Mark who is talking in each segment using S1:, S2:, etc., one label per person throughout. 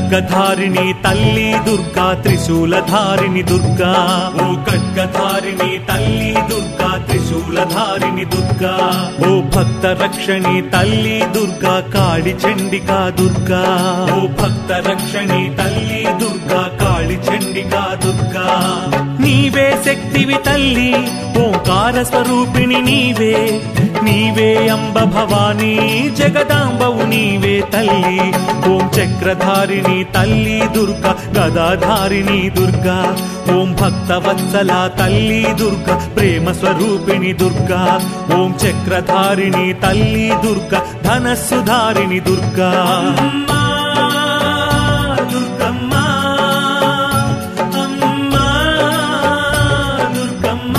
S1: ఖడ్గధారిణి తల్లి దుర్గా త్రిశూలధారిణి దుర్గా ఓ ఖడ్గధారిణి తల్లి దుర్గా త్రిశూలధారిణి దుర్గా ఓ భక్త రక్షణి తల్లి దుర్గా కాళి చండికా దుర్గా ఓ భక్త రక్షణి తల్లి దుర్గా కాళి చండికా దుర్గా నీవే శక్తివి తల్లి ఓంకార స్వరూపిణి నీవే నీవే అంబ భవానీ జగదాంబవు నీవే తల్లి ఓం చక్రధారిణి తల్లి దుర్గా గదాధారిణి దుర్గా ఓం భక్తవత్సల తల్లి దుర్గా ప్రేమ స్వరూపిణి దుర్గా ఓం చక్రధారిణి తల్లి దుర్గా ధనస్సుధారిణి దుర్గా అమ్మా, దుర్గమ్మ, అమ్మా, దుర్గమ్మ.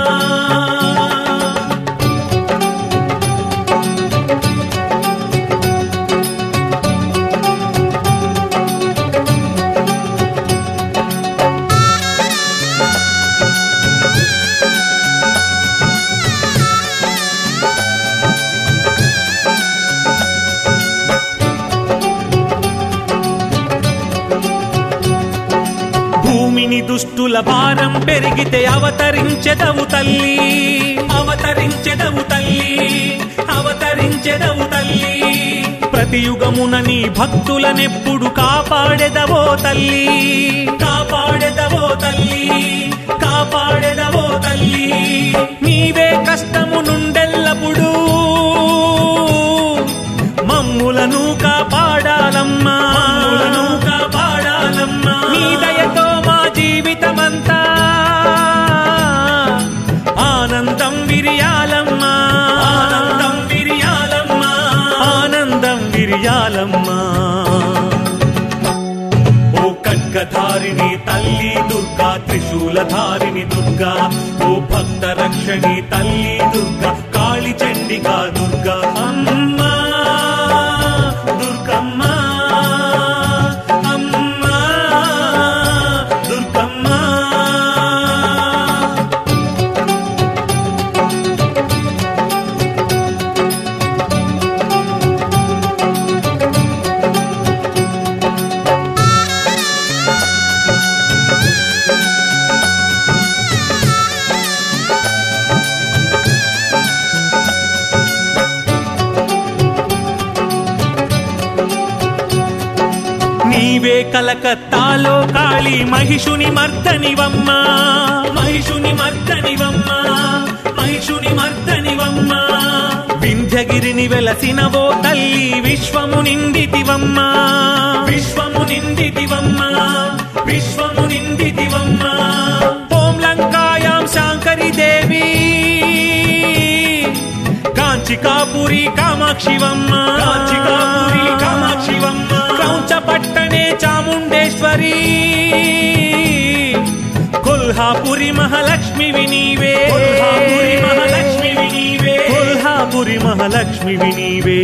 S1: భూమిని దుష్టుల భారం పెరిగితే అవతరించెదవు తల్లి అవతరించెదవు తల్లి అవతరించెదవు తల్లి ప్రతి యుగమున నీ భక్తులనెప్పుడు కాపాడెదవో తల్లి కాపాడెదవో తల్లి కాపాడెదవో తల్లి నీవే కష్టము నుండెల్లప్పుడు మమ్ములను కాపాడాలమ్మా మమ్ములను కాపాడాలమ్మా నీ దయతో మా జీవితమంతా ఆనందం విరియాలమ్మా ఆనందం విరియాలమ్మా ఆనందం విరియాలమ్మా ఓ ఖడ్గధారిణి తల్లి దుర్గా త్రిశూలధారిణి దుర్గా ఓ భక్త రక్షణి తల్లి దుర్గా కాళి చండిగా దుర్గా అమ్మా దుర్గమ్మ అమ్మా దుర్గమ్మ నీవే కలకత్తాలో కాళీ మహిషుని మర్దనివమ్మ మహిషుని మర్దనివమ్మ మహిషుని మర్దనివమ్మ వింధ్యగిరిని వెలసినవో తల్లి విశ్వము నిండితివమ్మ విశ్వము నిండితివమ్మ విశ్వము నిండితివమ్మ ఓం లంకాయాం శాంకరి దేవి కాంచికాపురి కామాక్షివమ్మ కాంచికాపురి కామాక్షివమ్మ క్రౌంచ పట్టణే చాముండేశ్వరి కొల్హాపురి మహాలక్ష్మి వినీవే కొల్హాపురి మహాలక్ష్మి వినీవే కొల్హాపురి మహాలక్ష్మి వినీవే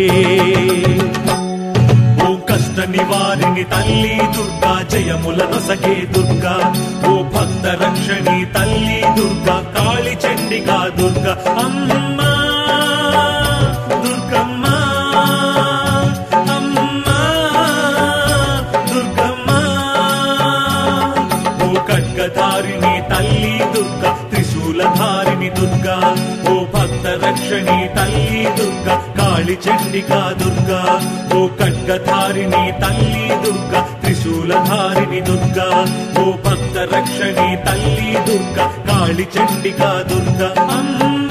S1: ఓ కష్ట నివారిణి తల్లి దుర్గా జయములను సగే దుర్గా ఓ భక్త రక్షణి తల్లి దుర్గా కాళి చండిగా దుర్గా అమ్మా దుర్గమ్మ అమ్మా దుర్గమ్మ ఓ ఖడ్గధారిణి తల్లి దుర్గా త్రిశూలధారిణి దుర్గా ఓ భక్త రక్షణి తల్లి దుర్గా కాళి చండికా దుర్గా ఓ ఖడ్గధారిణి తల్లి దుర్గా త్రిశూలధారిణి దుర్గా ఓ భక్త రక్షణి తల్లి దుర్గా కాళి చండికా దుర్గా అమ్మ